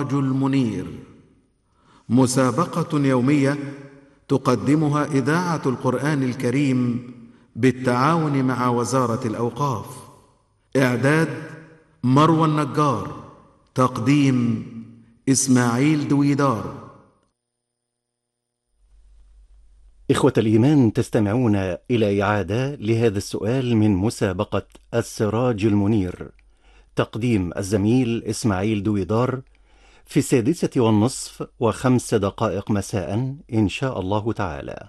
السراج المنير مسابقه يوميه تقدمها اذاعه القران الكريم بالتعاون مع وزاره الاوقاف اعداد مروى النجار تقديم اسماعيل دويدار إخوة الإيمان تستمعون إلى إعادة لهذا السؤال من مسابقة السراج المنير تقديم الزميل إسماعيل دويدار في السادسة والنصف وخمس دقائق مساء إن شاء الله تعالى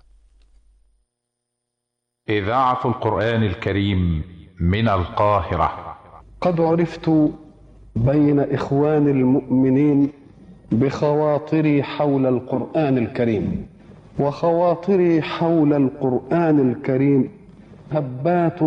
إذاعة القرآن الكريم من القاهرة قد عرفت بين إخوان المؤمنين بخواطري حول القرآن الكريم وخواطري حول القرآن الكريم هبات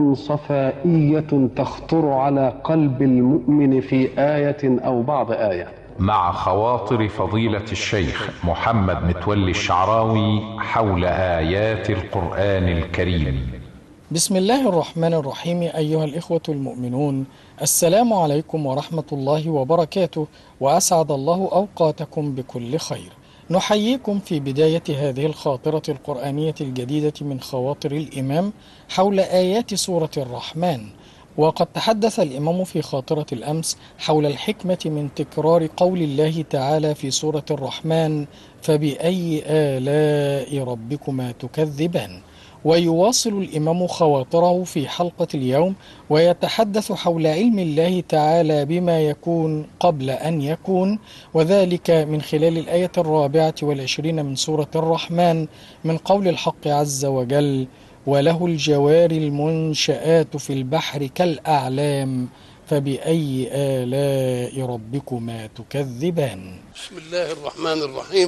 صفائية تخطر على قلب المؤمن في آية أو بعض آية مع خواطر فضيلة الشيخ محمد متولي الشعراوي حول آيات القرآن الكريم بسم الله الرحمن الرحيم أيها الإخوة المؤمنون السلام عليكم ورحمة الله وبركاته وأسعد الله أوقاتكم بكل خير نحييكم في بداية هذه الخاطرة القرآنية الجديدة من خواطر الإمام حول آيات سورة الرحمن وقد تحدث الإمام في خاطرة الأمس حول الحكمة من تكرار قول الله تعالى في سورة الرحمن فبأي آلاء ربكما تكذبان ويواصل الإمام خواطره في حلقة اليوم ويتحدث حول علم الله تعالى بما يكون قبل أن يكون وذلك من خلال الآية الرابعة والعشرين من سورة الرحمن من قول الحق عز وجل وله الجوار المنشآت في البحر كالأعلام فبأي آلاء ربكما تكذبان بسم الله الرحمن الرحيم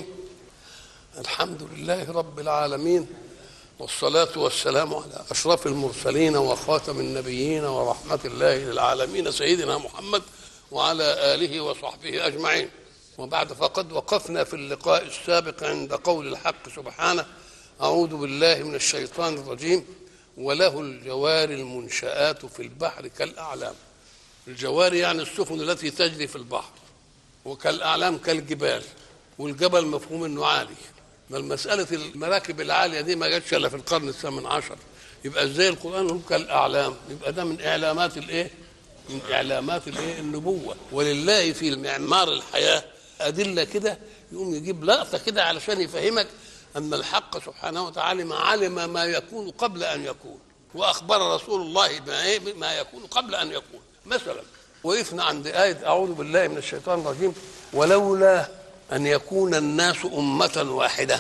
الحمد لله رب العالمين والصلاة والسلام على أشرف المرسلين وخاتم النبيين ورحمة الله للعالمين سيدنا محمد وعلى آله وصحبه أجمعين وبعد فقد وقفنا في اللقاء السابق عند قول الحق سبحانه أعوذ بالله من الشيطان الرجيم وله الجوار المنشآت في البحر كالأعلام الجوار يعني السفن التي تجري في البحر وكالأعلام كالجبال والجبل مفهوم انه عالي ما المسألة المراكب العالية دي ما جاتش إلا في القرن الثامن عشر يبقى ازاي القرآن هو كالأعلام يبقى ده من إعلامات الإيه؟ من إعلامات الإيه؟ النبوة ولله في معمار الحياة أدلة كده يقوم يجيب لقطة كده علشان يفهمك أن الحق سبحانه وتعالى علم ما يكون قبل أن يكون وأخبر رسول الله ما, إيه؟ ما يكون قبل أن يكون مثلا وقفنا عند آية أعوذ بالله من الشيطان الرجيم ولولا أن يكون الناس أمة واحدة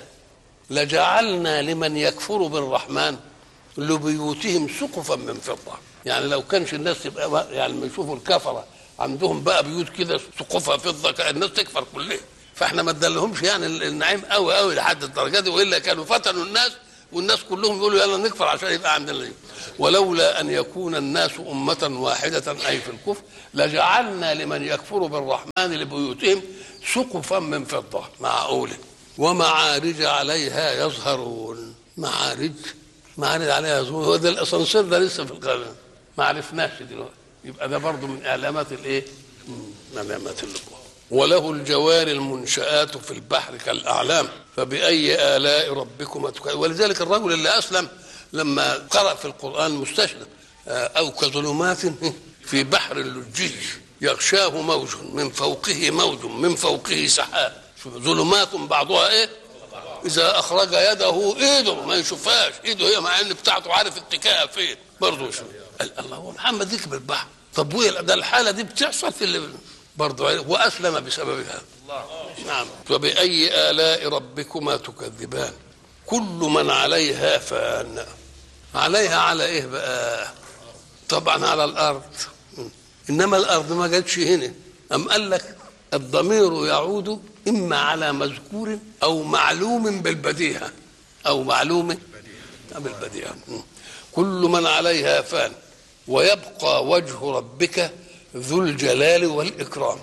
لجعلنا لمن يكفر بالرحمن لبيوتهم سقفا من فضة يعني لو كانش الناس تبقى يعني لما يشوفوا الكفرة عندهم بقى بيوت كده سقوفها فضة كان الناس تكفر كلها فاحنا ما ادالهمش يعني النعيم قوي قوي لحد الدرجة دي والا كانوا فتنوا الناس والناس كلهم يقولوا يلا نكفر عشان يبقى عندنا دي. ولولا ان يكون الناس امه واحده اي في الكفر لجعلنا لمن يكفر بالرحمن لبيوتهم سقفا من فضه معقوله ومعارج عليها يظهرون معارج معارج عليها يظهرون هو ده الاسانسير ده لسه في القلم ما عرفناش دلوقتي يبقى ده برضه من اعلامات الايه؟ من علامات النبوه وله الجوار المنشآت في البحر كالأعلام فبأي آلاء ربكما تكذبان ولذلك الرجل اللي أسلم لما قرأ في القرآن مستشرق أو كظلمات في بحر لجي يغشاه موج من فوقه موج من فوقه سحاب ظلمات بعضها ايه اذا اخرج يده ايده ما يشوفهاش ايده هي مع ان بتاعته عارف اتكاءها فين برضه يشوف الله هو محمد ذكر البحر طب وين ده الحاله دي بتحصل في اللي برضه واسلم بسببها نعم فباي الاء ربكما تكذبان كل من عليها فان عليها على ايه بقى طبعا على الارض انما الارض ما جاتش هنا ام قال لك الضمير يعود اما على مذكور او معلوم بالبديهه او معلوم بالبديهه كل من عليها فان ويبقى وجه ربك ذو الجلال والاكرام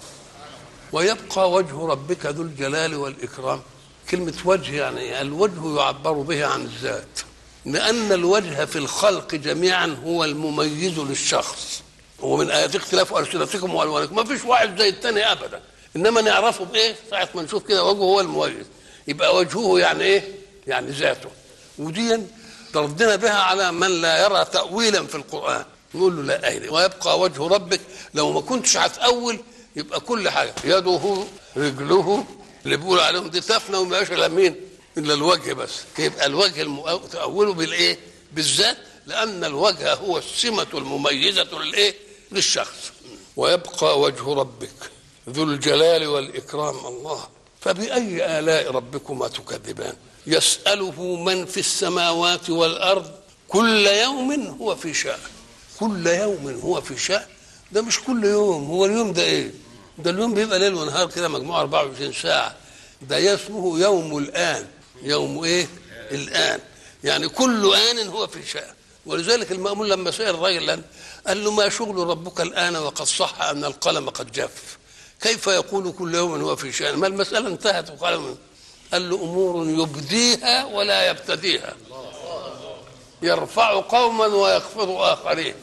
ويبقى وجه ربك ذو الجلال والاكرام كلمه وجه يعني الوجه يعبر به عن الذات لان الوجه في الخلق جميعا هو المميز للشخص ومن ايات اختلاف السنتكم والوانكم ما فيش واحد زي الثاني ابدا انما نعرفه بايه ساعه ما نشوف كده وجهه هو المميز يبقى وجهه يعني ايه يعني ذاته ودي تردنا بها على من لا يرى تاويلا في القران نقول له لا أهل ويبقى وجه ربك لو ما كنتش هتأول يبقى كل حاجة يده رجله اللي بيقول عليهم دي تفنى وما يبقاش الا مين؟ الا الوجه بس يبقى الوجه المؤ- تأوله بالايه؟ بالذات لأن الوجه هو السمة المميزة للايه؟ للشخص ويبقى وجه ربك ذو الجلال والإكرام الله فبأي آلاء ربكما تكذبان يسأله من في السماوات والأرض كل يوم هو في شأن كل يوم هو في شأن ده مش كل يوم هو اليوم ده ايه ده اليوم بيبقى ليل ونهار كده مجموعة 24 ساعة ده اسمه يوم الآن يوم ايه الآن يعني كل آن هو في شأن ولذلك المأمون لما سأل الراجل قال له ما شغل ربك الآن وقد صح أن القلم قد جف كيف يقول كل يوم هو في شأن ما المسألة انتهت وقال من قال له أمور يبديها ولا يبتديها يرفع قوما ويخفض آخرين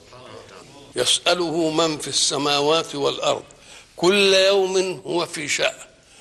يسأله من في السماوات والأرض كل يوم هو في شأن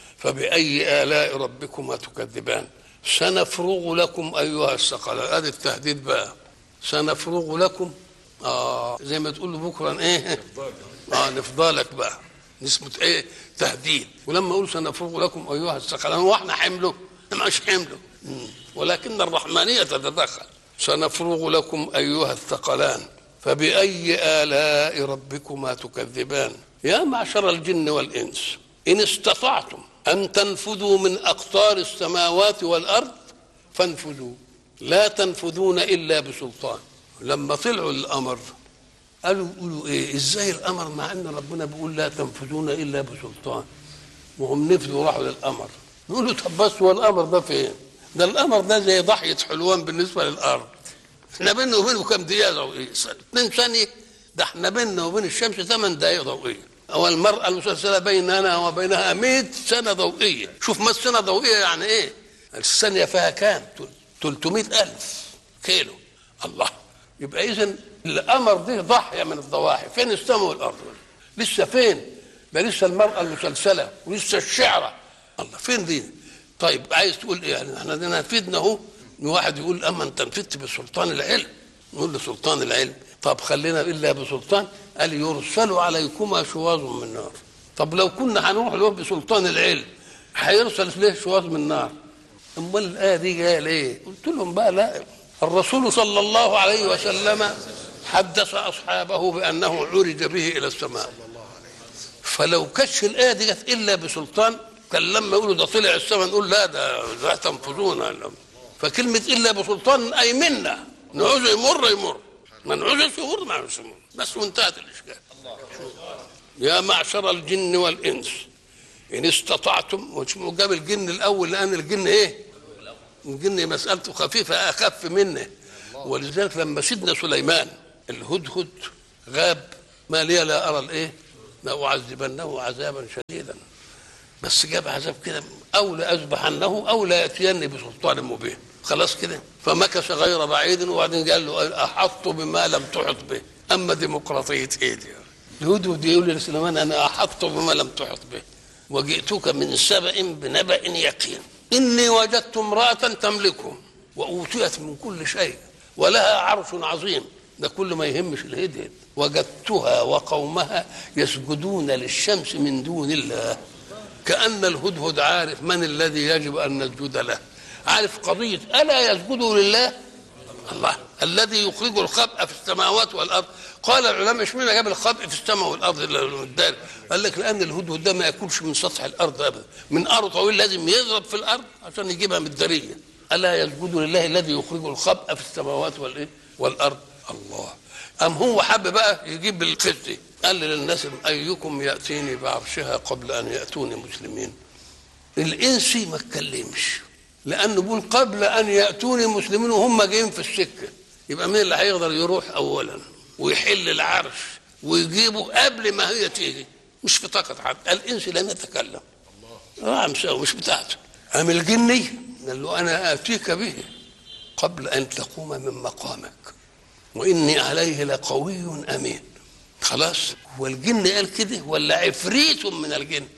فبأي آلاء ربكما تكذبان سنفرغ لكم أيها الثقلان هذا التهديد بقى سنفرغ لكم آه زي ما تقول له بكرة إيه آه نفضلك بقى نسبة إيه تهديد ولما أقول سنفرغ لكم أيها الثقلان وإحنا حمله مش حمله مم. ولكن الرحمانية تتدخل سنفرغ لكم أيها الثقلان فبأي آلاء ربكما تكذبان يا معشر الجن والإنس إن استطعتم أن تنفذوا من أقطار السماوات والأرض فانفذوا لا تنفذون إلا بسلطان لما طلعوا الأمر قالوا يقولوا إيه إزاي الأمر مع أن ربنا بيقول لا تنفذون إلا بسلطان وهم نفذوا راحوا للأمر نقول له طب بس هو الأمر ده فين ده الأمر ده زي ضحية حلوان بالنسبة للأرض احنا بيننا وبينه كم دقيقة ضوئية؟ اثنين ثانية ده احنا بيننا وبين الشمس ثمان دقائق ضوئية أو المرأة المسلسلة بيننا وبينها 100 سنة ضوئية شوف ما السنة ضوئية يعني ايه الثانية فيها كام 300 ألف كيلو الله يبقى إذا الأمر ده ضحية من الضواحي فين السماء والأرض لسه فين ده لسه المرأة المسلسلة ولسه الشعرة الله فين دي طيب عايز تقول ايه يعني احنا نفذنا اهو واحد يقول اما انت نفذت بسلطان العلم نقول له سلطان العلم طب خلينا الا بسلطان قال يرسل عليكما شواظ من نار طب لو كنا هنروح له بسلطان العلم هيرسل ليه شواظ من نار امال الايه دي جايه ليه قلت لهم بقى لا الرسول صلى الله عليه وسلم حدث اصحابه بانه عرج به الى السماء فلو كش الايه دي جت الا بسلطان كان لما يقولوا ده طلع السماء نقول لا ده لا تنفذون فكلمه الا بسلطان اي منا نعوزه يمر يمر ما نعوزش يمر ما نعوزش يمر بس وانتهت الاشكال يا معشر الجن والانس ان استطعتم مش جاب الجن الاول لان الجن ايه الجن مسألته خفيفة أخف منه ولذلك لما سيدنا سليمان الهدهد غاب ما لي لا أرى الإيه لأعذبنه عذابا شديدا بس جاب عذاب كده أو لأذبحنه أو لا يأتيني بسلطان مبين خلاص كده فمكث غير بعيد وبعدين قال له أحط بما لم تحط به أما ديمقراطية إيه دي الهدهد يقول لسليمان أنا أحط بما لم تحط به وجئتك من سبأ بنبأ يقين إني وجدت امرأة تملكهم وأوتيت من كل شيء ولها عرش عظيم ده كل ما يهمش الهدهد وجدتها وقومها يسجدون للشمس من دون الله كأن الهدهد عارف من الذي يجب أن نسجد له عارف قضية ألا يسجدوا لله الله الذي يخرج الخبء في السماوات والارض قال العلماء اشمعنى جاب الخبء في السماء والارض الدار قال لك لان الهدهد ده ما ياكلش من سطح الارض ابدا من ارض طويل لازم يضرب في الارض عشان يجيبها من الداريه الا يسجدوا لله الذي يخرج الخبء في السماوات والايه والارض الله ام هو حب بقى يجيب القسط قال للناس ايكم ياتيني بعرشها قبل ان ياتوني مسلمين الانسي ما اتكلمش لانه بيقول قبل ان ياتوني مسلمين وهم جايين في السكه يبقى مين اللي هيقدر يروح اولا ويحل العرش ويجيبه قبل ما هي تيجي مش في طاقه حد الانس لم يتكلم اه مساوي مش بتاعته ام الجني قال له انا اتيك به قبل ان تقوم من مقامك واني عليه لقوي امين خلاص هو الجن قال كده ولا عفريت من الجن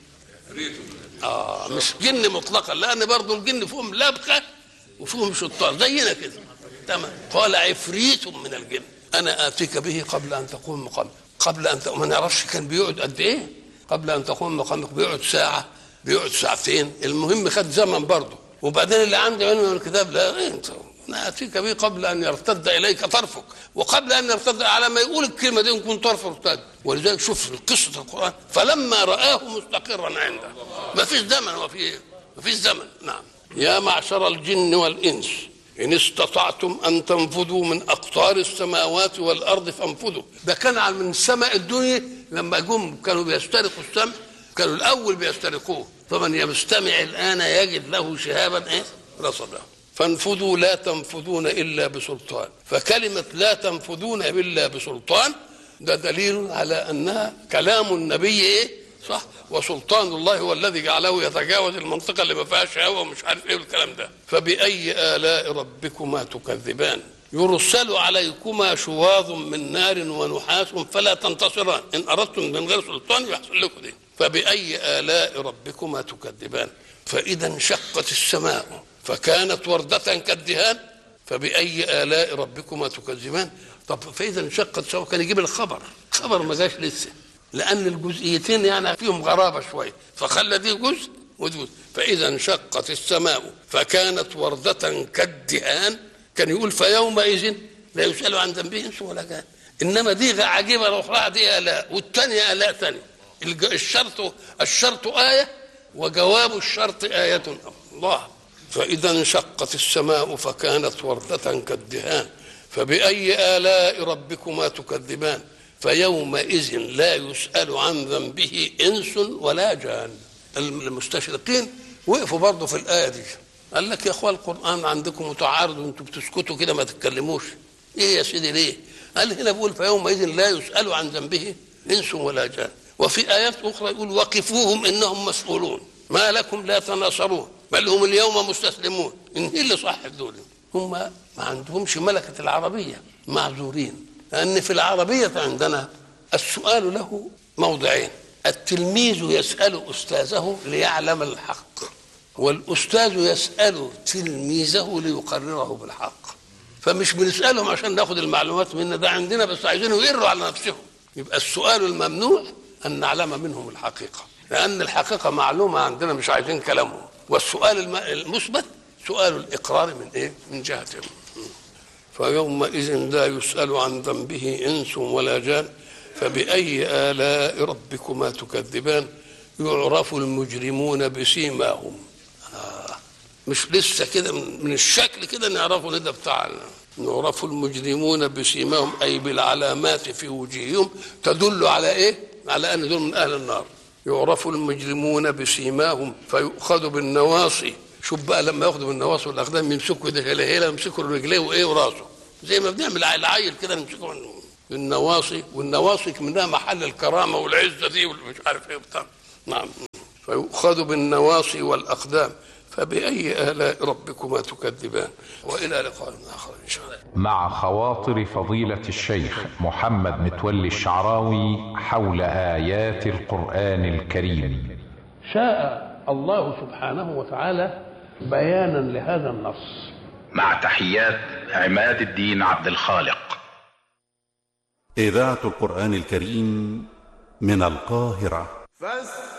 اه مش جن مطلقا لان برضه الجن فيهم لبخه وفيهم شطار زينا كده تمام قال عفريت من الجن انا اتيك به قبل ان تقوم مقام قبل ان تقوم ما نعرفش كان بيقعد قد ايه قبل ان تقوم مقامك بيقعد ساعه بيقعد ساعتين المهم خد زمن برضه وبعدين اللي عنده علم من الكتاب لا إيه انت انا اتيك به قبل ان يرتد اليك طرفك وقبل ان يرتد على ما يقول الكلمه دي يكون طرف ارتد ولذلك شوف قصه القران فلما راه مستقرا عنده ما فيش زمن وفي ما فيش زمن نعم يا معشر الجن والانس ان استطعتم ان تنفذوا من اقطار السماوات والارض فانفذوا ده كان على من سماء الدنيا لما جم كانوا بيسترقوا السمع كانوا الاول بيسترقوه فمن يستمع الان يجد له شهابا ايه رصدا فانفذوا لا تنفذون الا بسلطان فكلمه لا تنفذون الا بسلطان ده دليل على انها كلام النبي ايه صح وسلطان الله هو الذي جعله يتجاوز المنطقه اللي ما فيهاش هوا ومش عارف ايه والكلام ده فباي الاء ربكما تكذبان يرسل عليكما شواظ من نار ونحاس فلا تنتصران ان اردتم من غير سلطان يحصل لكم دي فباي الاء ربكما تكذبان فاذا انشقت السماء فكانت ورده كالدهان فباي الاء ربكما تكذبان طب فاذا انشقت السماء كان يجيب الخبر خبر ما جاش لسه لان الجزئيتين يعني فيهم غرابه شويه فخلى دي جزء ودي جزء فاذا انشقت السماء فكانت ورده كالدهان كان يقول فيومئذ لا يسال عن ذنبه انس ولا جان انما دي عجيبه الاخرى دي الاء والثانيه الاء ثانيه الشرط الشرط ايه وجواب الشرط ايه الله فاذا انشقت السماء فكانت ورده كالدهان فباي الاء ربكما تكذبان فيومئذ لا يسأل عن ذنبه إنس ولا جان المستشرقين وقفوا برضه في الآية دي قال لك يا اخوان القرآن عندكم متعارض وانتم بتسكتوا كده ما تتكلموش ايه يا سيدي ليه؟ قال هنا بيقول فيومئذ لا يسأل عن ذنبه إنس ولا جان وفي آيات أخرى يقول وقفوهم إنهم مسؤولون ما لكم لا تناصرون بل هم اليوم مستسلمون إن هي اللي صح دول هم ما عندهمش ملكة العربية معذورين لأن في العربية عندنا السؤال له موضعين التلميذ يسأل أستاذه ليعلم الحق والأستاذ يسأل تلميذه ليقرره بالحق فمش بنسألهم عشان ناخد المعلومات منا ده عندنا بس عايزينه يقروا على نفسهم يبقى السؤال الممنوع أن نعلم منهم الحقيقة لأن الحقيقة معلومة عندنا مش عايزين كلامهم والسؤال المثبت سؤال الإقرار من إيه؟ من جهتهم فيومئذ لا يسأل عن ذنبه إنس ولا جان فبأي آلاء ربكما تكذبان يعرف المجرمون بسيماهم آه. مش لسه كده من الشكل كده نعرفه ده بتاعنا يعرف المجرمون بسيماهم أي بالعلامات في وجوههم تدل على إيه؟ على أن دول من أهل النار يعرف المجرمون بسيماهم فيؤخذ بالنواصي شوف بقى لما ياخدوا بالنواصي والاقدام يمسكوا ده هلا يمسكوا رجليه وايه وراسه زي ما بنعمل العيل كده نمسكه بالنواصي والنواصي منها محل الكرامه والعزه دي والمش عارف ايه وبتاع نعم فيؤخذ بالنواصي والاقدام فبأي آلاء ربكما تكذبان وإلى لقاء آخر إن شاء الله مع خواطر فضيلة الشيخ محمد متولي الشعراوي حول آيات القرآن الكريم شاء الله سبحانه وتعالى بيانا لهذا النص مع تحيات عماد الدين عبد الخالق إذاعة القرآن الكريم من القاهرة فاستمعوا